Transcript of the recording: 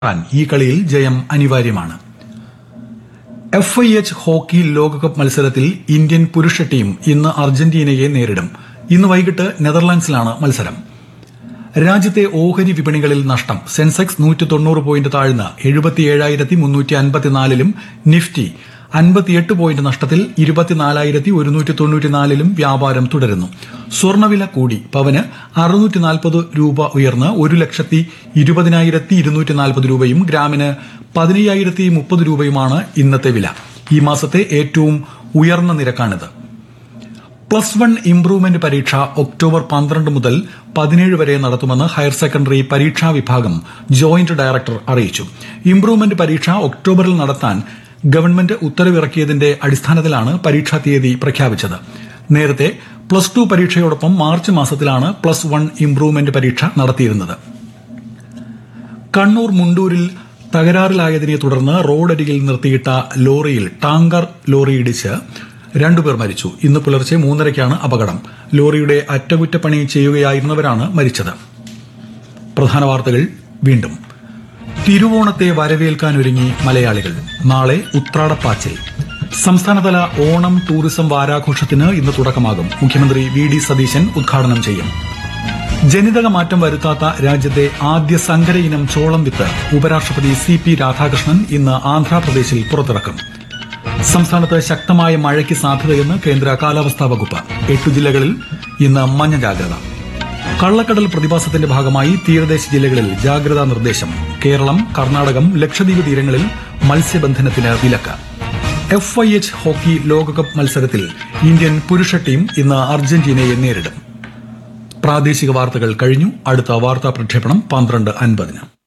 ാൻ ഈ കളിയിൽ ജയം അനിവാര്യമാണ് എഫ് ഐ എച്ച് ഹോക്കി ലോകകപ്പ് മത്സരത്തിൽ ഇന്ത്യൻ പുരുഷ ടീം ഇന്ന് അർജന്റീനയെ നേരിടും ഇന്ന് വൈകിട്ട് നെതർലാൻഡ്സിലാണ് മത്സരം രാജ്യത്തെ ഓഹരി വിപണികളിൽ നഷ്ടം സെൻസെക്സ് നൂറ്റി തൊണ്ണൂറ് പോയിന്റ് താഴ്ന്ന് എഴുപത്തിയേഴായിരത്തി മുന്നൂറ്റി അൻപത്തിനാലിലും നിഫ്റ്റി അൻപത്തിയെട്ട് പോയിന്റ് നഷ്ടത്തിൽ ഇരുപത്തിനാലായിരത്തി ഒരുന്നൂറ്റി തൊണ്ണൂറ്റിനാലിലും വ്യാപാരം തുടരുന്നു സ്വർണ്ണവില കൂടി പവന് അറുന്നൂറ്റി നാൽപ്പത് രൂപ ഉയർന്ന് ഒരു ലക്ഷത്തി ഇരുപതിനായിരത്തി ഇരുന്നൂറ്റി നാൽപ്പത് രൂപയും ഗ്രാമിന് പതിനയ്യായിരത്തി മുപ്പത് രൂപയുമാണ് ഇന്നത്തെ വില ഈ മാസത്തെ ഏറ്റവും ഉയർന്ന നിരക്കാണിത് പ്ലസ് വൺ ഇംപ്രൂവ്മെന്റ് പരീക്ഷ ഒക്ടോബർ പന്ത്രണ്ട് മുതൽ പതിനേഴ് വരെ നടത്തുമെന്ന് ഹയർ സെക്കൻഡറി പരീക്ഷാ വിഭാഗം ജോയിന്റ് ഡയറക്ടർ അറിയിച്ചു ഇംപ്രൂവ്മെന്റ് പരീക്ഷ ഒക്ടോബറിൽ നടത്താൻ ഗവൺമെന്റ് ഉത്തരവിറക്കിയതിന്റെ അടിസ്ഥാനത്തിലാണ് പരീക്ഷാ തീയതി പ്രഖ്യാപിച്ചത് നേരത്തെ പ്ലസ് ടു പരീക്ഷയോടൊപ്പം മാർച്ച് മാസത്തിലാണ് പ്ലസ് വൺ ഇംപ്രൂവ്മെന്റ് പരീക്ഷ നടത്തിയിരുന്നത് കണ്ണൂർ മുണ്ടൂരിൽ തകരാറിലായതിനെ തുടർന്ന് റോഡരികിൽ നിർത്തിയിട്ട ലോറിയിൽ ടാങ്കർ ലോറി ഇടിച്ച് രണ്ടുപേർ മരിച്ചു ഇന്ന് പുലർച്ചെ മൂന്നരയ്ക്കാണ് അപകടം ലോറിയുടെ അറ്റകുറ്റപ്പണി ചെയ്യുകയായിരുന്നവരാണ് മരിച്ചത് പ്രധാന വാർത്തകൾ വീണ്ടും തിരുവോണത്തെ വരവേൽക്കാനൊരുങ്ങി മലയാളികൾ നാളെ ഉത്രാടപ്പാച്ചിൽ സംസ്ഥാനതല ഓണം ടൂറിസം വാരാഘോഷത്തിന് ഇന്ന് തുടക്കമാകും മുഖ്യമന്ത്രി വി ഡി സതീശൻ ഉദ്ഘാടനം ചെയ്യും ജനിതക മാറ്റം വരുത്താത്ത രാജ്യത്തെ ആദ്യ സങ്കര ഇനം ചോളം വിത്ത് ഉപരാഷ്ട്രപതി സി പി രാധാകൃഷ്ണൻ ഇന്ന് ആന്ധ്രാപ്രദേശിൽ പുറത്തിറക്കും സംസ്ഥാനത്ത് ശക്തമായ മഴയ്ക്ക് സാധ്യതയെന്ന് കേന്ദ്ര കാലാവസ്ഥാ വകുപ്പ് എട്ടു ജില്ലകളിൽ ഇന്ന് മഞ്ഞ ജാഗ്രത കള്ളക്കടൽ പ്രതിഭാസത്തിന്റെ ഭാഗമായി തീരദേശ ജില്ലകളിൽ ജാഗ്രതാ നിർദ്ദേശം കേരളം കർണാടകം ലക്ഷദ്വീപ് തീരങ്ങളിൽ മത്സ്യബന്ധനത്തിന് വിലക്ക് എഫ് ഐ എച്ച് ഹോക്കി ലോകകപ്പ് മത്സരത്തിൽ ഇന്ത്യൻ പുരുഷ ടീം ഇന്ന് അർജന്റീനയെ നേരിടും പ്രാദേശിക വാർത്തകൾ കഴിഞ്ഞു അടുത്ത വാർത്താ പ്രക്ഷേപണം പന്ത്രണ്ട് അൻപതിന്